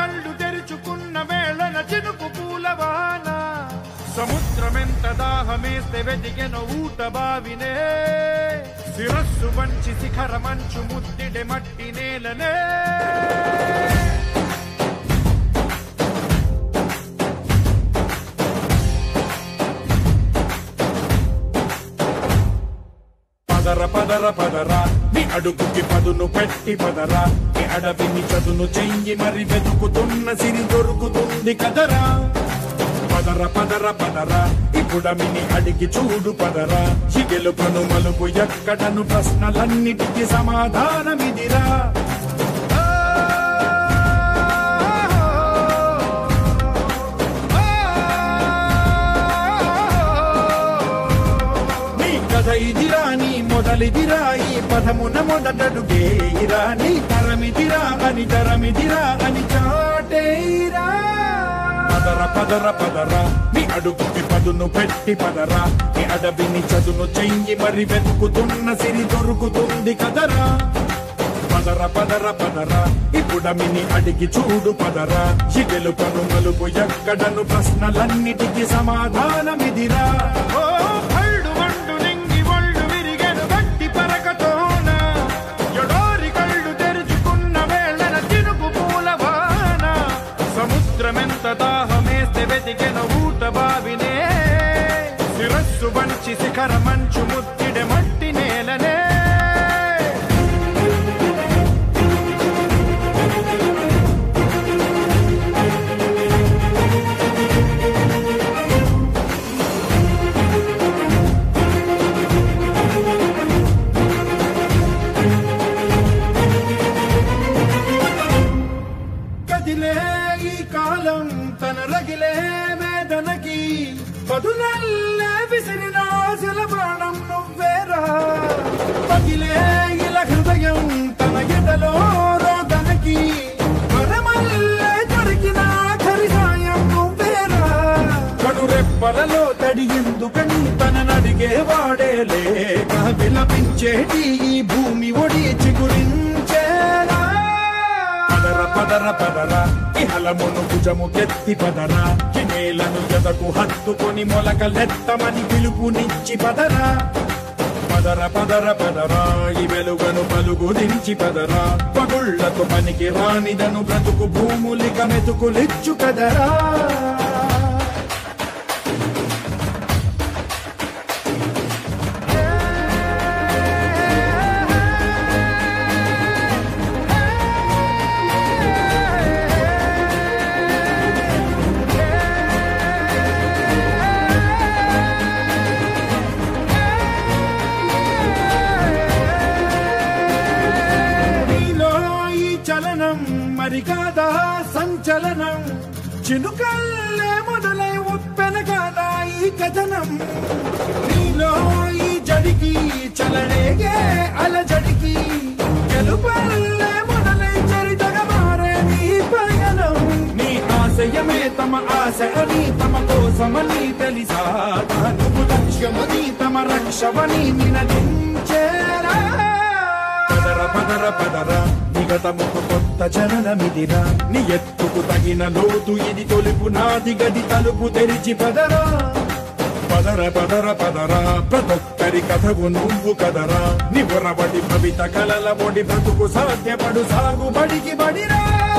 కళ్ళు తెరుచుకున్న వేళన చినుకు పూలవాన సముద్రమెంత దాహమేస్తే వెతికెన ఊట బావినే శిరస్సు వంచి శిఖర మంచు ముద్దిడె మట్టి నేలనే పదర పదర పదరా నీ అడుగుకి పదును పెట్టి పదరా నీ అడవిని చదును చెయ్యి మరి వెతుకుతున్న సిరి దొరుకుతుంది కదరా పదర పదర పదరా ఇప్పుడమిని అడిగి చూడు పదరా చిగెలుపను మలుపు ఎక్కడను ప్రశ్నలన్నిటికీ సమాధానమిదిరా నీ కథ ఇదిరా నీ మొదలిదిరా ఈ పదమున మొదటడుగేయిరా నీ తరమిదిరా అని తరమిదిరా అని చాటేయిరా పదర పదర పదరా నీ అడుగుకి పదును పెట్టి పదరా నీ అడవిని చదును చెయ్యి మరి వెతుకుతున్న సిరి దొరుకుతుంది కదరా పదర పదర పదరా ఇప్పుడమిని అడిగి చూడు పదరా చిగెలు పను మలుపు ఎక్కడను ప్రశ్నలన్నిటికీ సమాధానమిదిరా ఓ కళ్ళు వండు నింగి ఒళ్ళు విరిగెను గట్టి పరకతోన ఎడోరి కళ్ళు తెరుచుకున్న వేళన చినుకు పూలవాన సముద్రమెంత దాహమేస్తే వెతికెన ఊట బావినే శిరస్సు వంచి శిఖర మంచు ముద్దిడె మట్టి నేలనే కదిలే ఈ కాలం తన రగిలే వేదనకి పదునల్లే విసిరిన ఆశల బాణం నువ్వేరా పగిలే ఇల హృదయం తన ఎదలో రోదనకి వరమల్లే దొరికిన ఆఖరి సాయం నువ్వేరా కడురెప్పలలో తడి ఎందుకని తననడిగే వాడేలే విలపించేటి ఈ భూమి ఒడి చిగురించేరా పదర పదర పదర ఇహలమును భుజము కెత్తి పదర నేలను ఎదకు హత్తుకొని మొలకలెత్తమని పిలుపునిచ్చి పదరా పదర పదర పదరా ఈ వెలుగను పలుగు దించి పదరా పగుళ్లకు పనికి రానిదను బ్రతుకు భూములిక మెతుకులిచ్చు కదరా నీలో ఈ చలనం మరి కాదా సంచలనం చినుకల్లే మొదలై ఉప్పెన కాదా ఈ కథనం నీలో ఈ జడికి చలనేగే అలజడికి గెలుపల్లే మొదలై చరితగా మారే నీ పయనం నీ ఆశయమే తమ ఆశ అని తమ కోసమని తెలిసా నువ్వు లక్ష్యమని తమ రక్షమని నినదించేరా పదర పదర పదర నిగతముకు కొత్త జననమిదిరా నీ ఎత్తుకు తగిన లోతు ఇది తొలుపు నాది గది తలుపు తెరిచి పదరా పదర పదర పదరా ప్రతొక్కరి కథవు నువ్వు కదరా నివరబడి భవిత కలల ఒడి బ్రతుకు సాధ్యపడు సాగుబడికి బడిరా